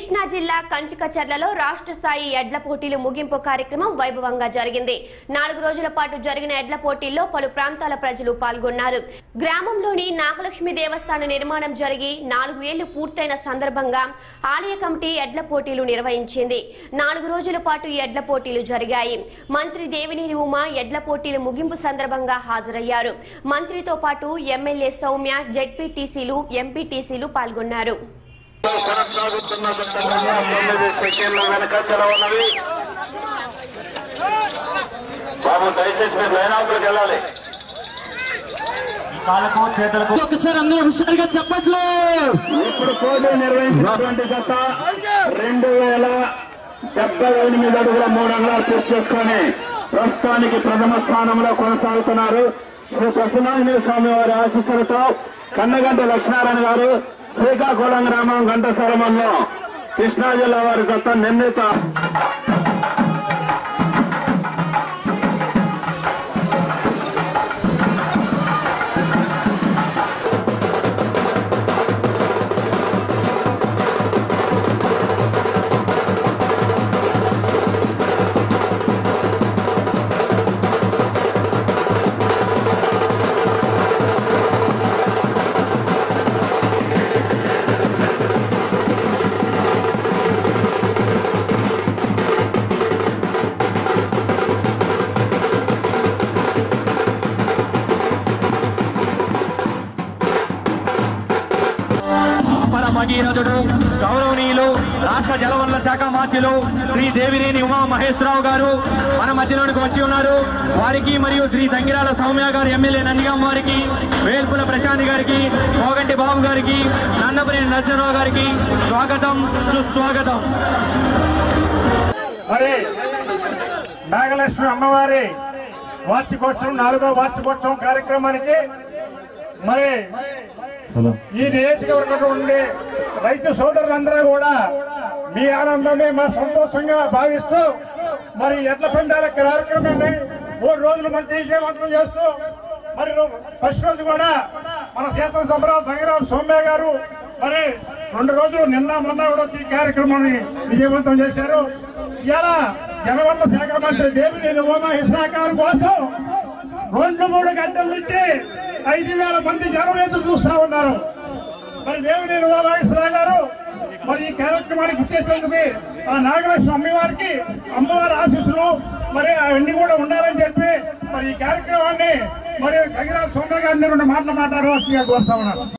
కృష్ణా జిల్లా కంచికచర్లలో రాష్ట్ర స్థాయి ఎడ్ల పోటీలు ముగింపు కార్యక్రమం వైభవంగా జరిగింది నాలుగు రోజుల పాటు జరిగిన ఎడ్ల పోటీల్లో పలు ప్రాంతాల ప్రజలు పాల్గొన్నారు గ్రామంలోని నాగలక్ష్మి దేవస్థాన నిర్మాణం జరిగి నాలుగు ఏళ్లు పూర్తయిన సందర్భంగా ఆలయ కమిటీ ఎడ్ల పోటీలు నిర్వహించింది నాలుగు రోజుల పాటు ఈ ఎడ్ల పోటీలు జరిగాయి మంత్రి దేవినేని ఉమా ఎడ్ల పోటీలు ముగింపు సందర్భంగా హాజరయ్యారు మంత్రితో పాటు ఎమ్మెల్యే సౌమ్య జెడ్పీటీసీలు ఎంపీటీసీలు పాల్గొన్నారు కొనసాగుతున్న సందర్భంగా తొమ్మిది సెకండ్లు వెనకంజల ఉన్నవి బాబు దయచేసి మీరు లైన్ అవతలకి వెళ్ళాలి కాళ్ళకు చేతులకు ఒకసారి అందరూ హుషారుగా చెప్పట్లు ఇప్పుడు పోటీ నిర్వహించినటువంటి గత రెండు వేల డెబ్బై ఎనిమిది అడుగుల మూడు అంగుళాలు పూర్తి చేసుకొని ప్రస్తుతానికి ప్రథమ స్థానంలో కొనసాగుతున్నారు శ్రీ ప్రసన్నాంజనేయ స్వామి వారి ఆశీస్సులతో కన్నగంట లక్ష్మీనారాయణ గారు శ్రీకాకుళం గ్రామం ఘంటసాల మండలం కృష్ణా జిల్లా వారి గత నిర్ణీత అపర భగీరథుడు గౌరవనీయులు రాష్ట్ర జలవనరుల శాఖ మంత్రులు శ్రీ దేవినేని ఉమా మహేశ్వరరావు గారు మన మధ్యలోనికి వచ్చి ఉన్నారు వారికి మరియు శ్రీ తంగిరాల సౌమ్య గారు ఎమ్మెల్యే నందిగాం వారికి వేల్పుల ప్రశాంత్ గారికి కోగంటి బాబు గారికి నన్నపనేని నరసింహరావు గారికి స్వాగతం సుస్వాగతం మరి నాగలక్ష్మి అమ్మవారి వార్షికోత్సవం నాలుగో వార్షికోత్సవం కార్యక్రమానికి మరి ఈ నియోజకవర్గంలో ఉండే రైతు సోదరులందరూ కూడా మీ ఆనందమే మా సంతోషంగా భావిస్తూ మరి ఎడ్ల పందాల కార్యక్రమాన్ని మూడు రోజులు మంచి విజయవంతం చేస్తూ మరి ఫస్ట్ రోజు కూడా మన సీతం సంబరాల సంగ్రామ సౌమ్య గారు మరి రెండు రోజులు నిన్న మొన్న కూడా వచ్చి ఈ కార్యక్రమాన్ని విజయవంతం చేశారు ఇలా జనవల్ల శాఖ మంత్రి దేవినేని ఉమామహేశ్వర గారి కోసం రెండు మూడు గంటల నుంచి ఐదు వేల మంది జనం ఎదురు చూస్తా ఉన్నారు మరి దేవినేని ఉమామహేశ్వర గారు మరి ఈ కార్యక్రమానికి ఇచ్చేసేందుకు ఆ నాగలక్ష్మి అమ్మవారికి అమ్మవారి ఆశీస్సులు మరి అవన్నీ కూడా ఉండాలని చెప్పి మరి ఈ కార్యక్రమాన్ని మరి తగిన సోమ్య గారిని రెండు మాటలు మాట్లాడవలసిందిగా కోరుతా ఉన్నారు